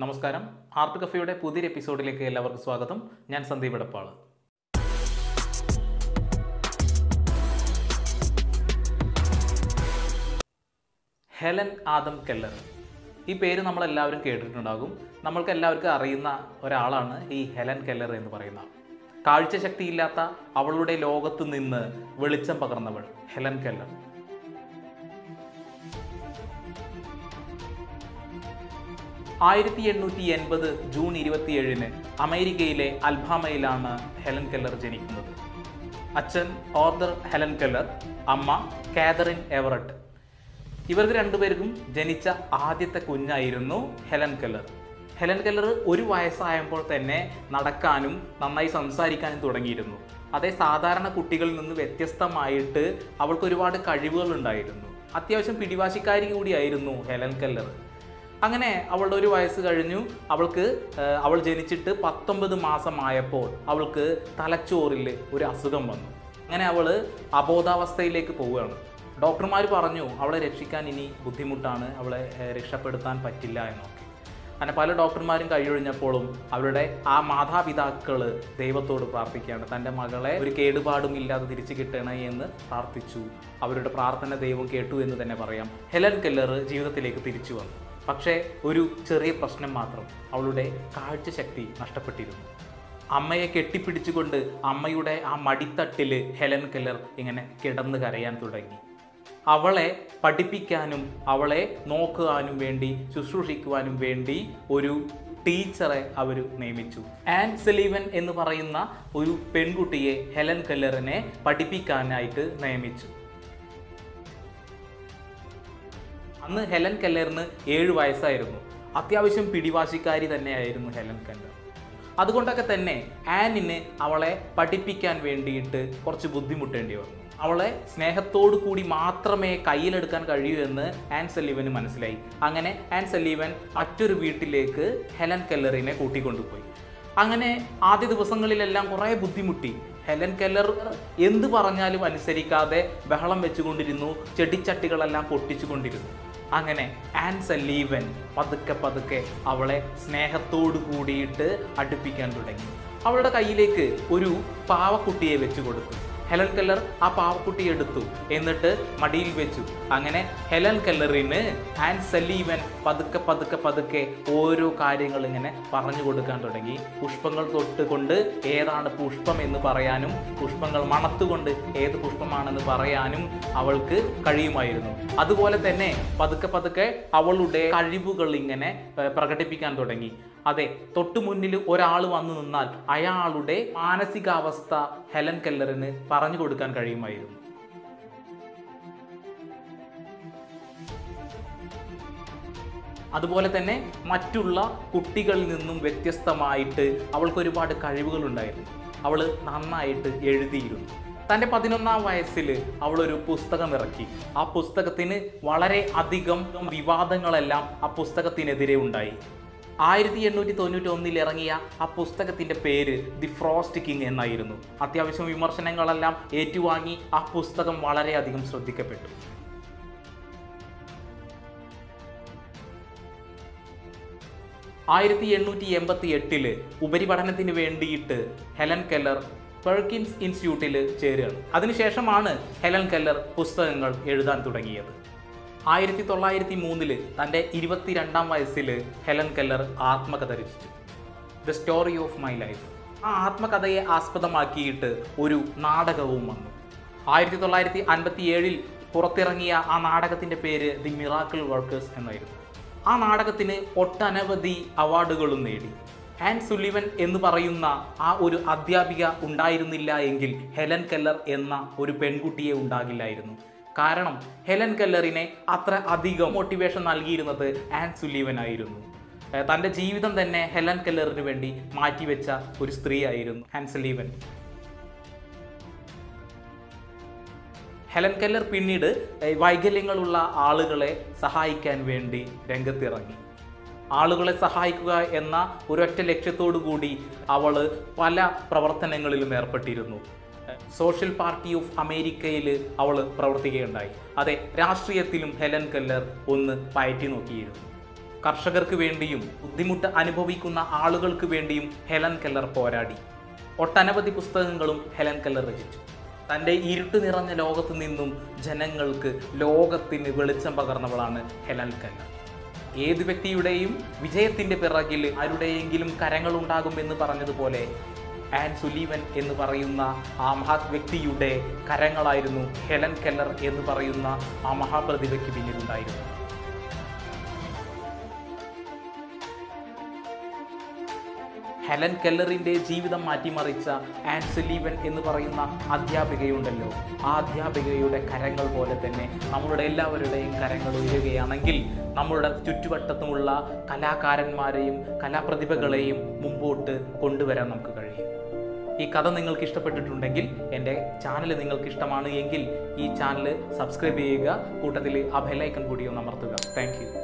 നമസ്കാരം ആർട്ട് കഫയുടെ പുതിയൊരു എപ്പിസോഡിലേക്ക് എല്ലാവർക്കും സ്വാഗതം ഞാൻ Sandeep Edappal Helen Adam Keller ഈ പേര് നമ്മളെല്ലാവരും കേട്ടിട്ടുണ്ടാകും നമ്മൾക്ക് എല്ലാവർക്കും അറിയുന്ന ഒരാളാണ് ഈ ഹെലൻ കെല്ലർ എന്ന് പറയുന്ന കാഴ്ചശക്തിയില്ലാത്ത അവളുടെ ലോകത്ത് നിന്ന് വെളിച്ചം പകർന്നവൾ ഹെലൻ കെല്ലർ ആയിരത്തി എണ്ണൂറ്റി എൺപത് ജൂൺ ഇരുപത്തിയേഴിന് അമേരിക്കയിലെ അൽബാമയിലാണ് ഹെലൻ കെല്ലർ ജനിക്കുന്നത് അച്ഛൻ ഓർദർ ഹെലൻ കെല്ലർ അമ്മ കാതറിൻ എവറട്ട് ഇവർക്ക് രണ്ടുപേർക്കും ജനിച്ച ആദ്യത്തെ കുഞ്ഞായിരുന്നു ഹെലൻ കെല്ലർ ഹെലൻ കെല്ലർ ഒരു വയസ്സായപ്പോൾ തന്നെ നടക്കാനും നന്നായി സംസാരിക്കാനും തുടങ്ങിയിരുന്നു അതേ സാധാരണ കുട്ടികളിൽ നിന്ന് വ്യത്യസ്തമായിട്ട് അവൾക്ക് ഒരുപാട് കഴിവുകൾ ഉണ്ടായിരുന്നു അത്യാവശ്യം പിടിവാശിക്കാരി കൂടിയായിരുന്നു ഹെലൻ കെല്ലർ അങ്ങനെ അവളുടെ ഒരു വയസ്സ് കഴിഞ്ഞു അവൾക്ക് ആ, അവൾ ജനിച്ചിട്ട് പത്തൊമ്പത് മാസമായപ്പോൾ അവൾക്ക് തലച്ചോറിൽ ഒരു അസുഖം വന്നു അങ്ങനെ അവൾ അബോധാവസ്ഥയിലേക്ക് പോവുകയാണ് ഡോക്ടർമാർ പറഞ്ഞു അവളെ രക്ഷിക്കാൻ ഇനി ബുദ്ധിമുട്ടാണ് അവളെ ഏ, രക്ഷപ്പെടുത്താൻ പറ്റില്ല എന്നൊക്കെ അങ്ങനെ പല ഡോക്ടർമാരും കഴിയൊഴിഞ്ഞപ്പോഴും അവരുടെ ആ മാതാപിതാക്കൾ ദൈവത്തോട് പ്രാർത്ഥിക്കുകയാണ് തൻ്റെ മകളെ ഒരു കേടുപാടും ഇല്ലാതെ തിരിച്ചു കിട്ടണേ എന്ന് പ്രാർത്ഥിച്ചു അവരുടെ പ്രാർത്ഥന ദൈവം കേട്ടു എന്ന് തന്നെ പറയാം ഹെലൻ കെല്ലർ ജീവിതത്തിലേക്ക് തിരിച്ചു വന്നു പക്ഷേ ഒരു ചെറിയ പ്രശ്നം മാത്രം അവളുടെ കാഴ്ചശക്തി നഷ്ടപ്പെട്ടിരുന്നു അമ്മയെ കെട്ടിപ്പിടിച്ചുകൊണ്ട് അമ്മയുടെ ആ മടിത്തട്ടിൽ ഹെലൻ കെല്ലർ ഇങ്ങനെ കിടന്ന് കരയാൻ തുടങ്ങി അവളെ പഠിപ്പിക്കാനും അവളെ നോക്കുവാനും വേണ്ടി ശുശ്രൂഷിക്കുവാനും വേണ്ടി ഒരു ടീച്ചറെ അവർ നിയമിച്ചു ആൻ സെലീവൻ എന്ന് പറയുന്ന ഒരു പെൺകുട്ടിയെ ഹെലൻ കെല്ലറിനെ പഠിപ്പിക്കാനായിട്ട് നിയമിച്ചു അന്ന് ഹെലൻ കെല്ലറിന് ഏഴ് വയസ്സായിരുന്നു അത്യാവശ്യം പിടിവാശിക്കാരി തന്നെയായിരുന്നു ഹെലൻ കെല്ലർ അതുകൊണ്ടൊക്കെ തന്നെ ആനിന് അവളെ പഠിപ്പിക്കാൻ വേണ്ടിയിട്ട് കുറച്ച് ബുദ്ധിമുട്ടേണ്ടി വന്നു അവളെ സ്നേഹത്തോടു കൂടി മാത്രമേ കയ്യിലെടുക്കാൻ കഴിയൂ എന്ന് ആൻ സലീവന് മനസ്സിലായി അങ്ങനെ ആൻ സലീവൻ മറ്റൊരു വീട്ടിലേക്ക് ഹെലൻ കെല്ലറിനെ കൂട്ടിക്കൊണ്ടുപോയി അങ്ങനെ ആദ്യ ദിവസങ്ങളിലെല്ലാം കുറേ ബുദ്ധിമുട്ടി ഹെലൻ കെല്ലർ എന്ത് പറഞ്ഞാലും അനുസരിക്കാതെ ബഹളം വെച്ചുകൊണ്ടിരുന്നു ചെടിച്ചട്ടികളെല്ലാം പൊട്ടിച്ചുകൊണ്ടിരുന്നു അങ്ങനെ ആൻ സലീവൻ പതുക്കെ പതുക്കെ അവളെ സ്നേഹത്തോടു കൂടിയിട്ട് അടുപ്പിക്കാൻ തുടങ്ങി അവളുടെ കയ്യിലേക്ക് ഒരു പാവക്കുട്ടിയെ വെച്ചു കൊടുത്തു ഹെലൻ കെല്ലർ ആ പാവക്കുട്ടിയെ എടുത്തു എന്നിട്ട് മടിയിൽ വെച്ചു അങ്ങനെ ഹെലൻ കെല്ലറിന് ആൻ സലീവൻ പതുക്കെ പതുക്കെ പതുക്കെ ഓരോ കാര്യങ്ങൾ ഇങ്ങനെ പറഞ്ഞു കൊടുക്കാൻ തുടങ്ങി പുഷ്പങ്ങൾ തൊട്ടുകൊണ്ട് ഏതാണ് പുഷ്പം എന്ന് പറയാനും പുഷ്പങ്ങൾ മണത്തുകൊണ്ട് ഏത് പുഷ്പമാണെന്ന് പറയാനും അവൾക്ക് കഴിയുമായിരുന്നു അതുപോലെ തന്നെ പതുക്കെ പതുക്കെ അവളുടെ കഴിവുകൾ ഇങ്ങനെ ഏർ, പ്രകടിപ്പിക്കാൻ തുടങ്ങി അതെ തൊട്ടു മുന്നിൽ ഒരാൾ വന്നു നിന്നാൽ അയാളുടെ മാനസികാവസ്ഥ ഹെലൻ കെല്ലറിന് പറഞ്ഞു കൊടുക്കാൻ കഴിയുമായിരുന്നു അതുപോലെ തന്നെ മറ്റുള്ള കുട്ടികളിൽ നിന്നും വ്യത്യസ്തമായിട്ട് അവൾക്ക് ഒരുപാട് കഴിവുകളുണ്ടായിരുന്നു അവൾ നന്നായിട്ട് എഴുതിയിരുന്നു തൻ്റെ പതിനൊന്നാം വയസ്സിൽ അവളൊരു പുസ്തകം ഇറക്കി ആ പുസ്തകത്തിന് വളരെ അധികം വിവാദങ്ങളെല്ലാം ആ പുസ്തകത്തിനെതിരെ ഉണ്ടായി ആയിരത്തി എണ്ണൂറ്റി തൊണ്ണൂറ്റി ഒന്നിൽ ഇറങ്ങിയ ആ പുസ്തകത്തിൻ്റെ പേര് ദി ഫ്രോസ്റ്റ് കിങ് എന്നായിരുന്നു അത്യാവശ്യം വിമർശനങ്ങളെല്ലാം ഏറ്റുവാങ്ങി ആ പുസ്തകം വളരെയധികം ശ്രദ്ധിക്കപ്പെട്ടു ആയിരത്തി എണ്ണൂറ്റി എൺപത്തി എട്ടില് ഉപരിപഠനത്തിന് വേണ്ടിയിട്ട് ഹെലൻ കെല്ലർ പെർക്കിൻസ് ഇൻസ്റ്റിറ്റ്യൂട്ടിൽ ചേരുകയാണ് അതിനുശേഷമാണ് ഹെലൻ കെല്ലർ പുസ്തകങ്ങൾ എഴുതാൻ തുടങ്ങിയത് ആയിരത്തി തൊള്ളായിരത്തി മൂന്നില് തൻ്റെ ഇരുപത്തിരണ്ടാം വയസ്സിൽ ഹെലൻ കെല്ലർ ആത്മകഥ രചിച്ചു the story of my life ആ ആത്മകഥയെ ആസ്പദമാക്കിയിട്ട് ഒരു നാടകവും വന്നു ആയിരത്തി തൊള്ളായിരത്തി അൻപത്തി ഏഴിൽ പുറത്തിറങ്ങിയ ആ നാടകത്തിൻ്റെ പേര് ദി മിറാക്കിൾ വർക്കേഴ്സ് എന്നായിരുന്നു ആ നാടകത്തിന് ഒട്ടനവധി അവാർഡുകളും നേടി ആൻ സുലിവൻ എന്ന് പറയുന്ന ആ ഒരു അധ്യാപിക ഉണ്ടായിരുന്നില്ല എങ്കിൽ ഹെലൻ കെല്ലർ എന്ന ഒരു പെൺകുട്ടിയെ ഉണ്ടാകില്ലായിരുന്നു കാരണം ഹെലൻ കെല്ലറിനെ അത്ര അധികം മോട്ടിവേഷൻ നൽകിയിരുന്നത് ആൻ സുലീവൻ ആയിരുന്നു ഏഹ് തൻ്റെ ജീവിതം തന്നെ ഹെലൻ കെല്ലറിന് വേണ്ടി മാറ്റിവെച്ച ഒരു സ്ത്രീ ആയിരുന്നു ആൻ സുലീവൻ ഹെലൻ കെല്ലർ പിന്നീട് ഏഹ് വൈകല്യങ്ങളുള്ള ആളുകളെ സഹായിക്കാൻ വേണ്ടി രംഗത്തിറങ്ങി ആളുകളെ സഹായിക്കുക എന്ന ഒരൊറ്റ ലക്ഷ്യത്തോടു കൂടി അവൾ പല പ്രവർത്തനങ്ങളിലും ഏർപ്പെട്ടിരുന്നു സോഷ്യൽ പാർട്ടി ഓഫ് അമേരിക്കയിൽ അവൾ പ്രവർത്തിക്കുകയുണ്ടായി അതെ രാഷ്ട്രീയത്തിലും ഹെലൻ കെല്ലർ ഒന്ന് പയറ്റി നോക്കിയിരുന്നു കർഷകർക്ക് വേണ്ടിയും ബുദ്ധിമുട്ട് അനുഭവിക്കുന്ന ആളുകൾക്ക് വേണ്ടിയും ഹെലൻ കെല്ലർ പോരാടി ഒട്ടനവധി പുസ്തകങ്ങളും ഹെലൻ കെല്ലർ രചിച്ചു തൻ്റെ ഇരുട്ട് നിറഞ്ഞ ലോകത്ത് നിന്നും ജനങ്ങൾക്ക് ലോകത്തിന് വെളിച്ചം പകർന്നവളാണ് ഹെലൻ കെല്ലർ ഏത് വ്യക്തിയുടെയും വിജയത്തിൻ്റെ പിറകിൽ ആരുടെയെങ്കിലും കരങ്ങളുണ്ടാകും എന്ന് പറഞ്ഞതുപോലെ ആൻ സുലീവൻ എന്ന് പറയുന്ന ആ മഹത് വ്യക്തിയുടെ കരങ്ങളായിരുന്നു ഹെലൻ കെല്ലർ എന്ന് പറയുന്ന ആ മഹാപ്രതിഭയ്ക്ക് പിന്നിലുണ്ടായിരുന്നു ഹെലൻ കെല്ലറിൻ്റെ ജീവിതം മാറ്റിമറിച്ച ആൻ സുലീവൻ എന്ന് പറയുന്ന അധ്യാപികയുണ്ടല്ലോ ആ അധ്യാപികയുടെ കരങ്ങൾ പോലെ തന്നെ നമ്മളുടെ എല്ലാവരുടെയും കരങ്ങൾ ഉയരുകയാണെങ്കിൽ നമ്മളുടെ ചുറ്റുവട്ടത്തുമുള്ള കലാകാരന്മാരെയും കലാപ്രതിഭകളെയും മുമ്പോട്ട് കൊണ്ടുവരാൻ നമുക്ക് കഴിയും ഈ കഥ നിങ്ങൾക്ക് ഇഷ്ടപ്പെട്ടിട്ടുണ്ടെങ്കിൽ എൻ്റെ ചാനൽ നിങ്ങൾക്ക് ഇഷ്ടമാണ് എങ്കിൽ ഈ ചാനൽ സബ്സ്ക്രൈബ് ചെയ്യുക കൂട്ടത്തിൽ ആ ബെല്ലൈക്കൺ കൂടി ഒന്ന് അമർത്തുക താങ്ക്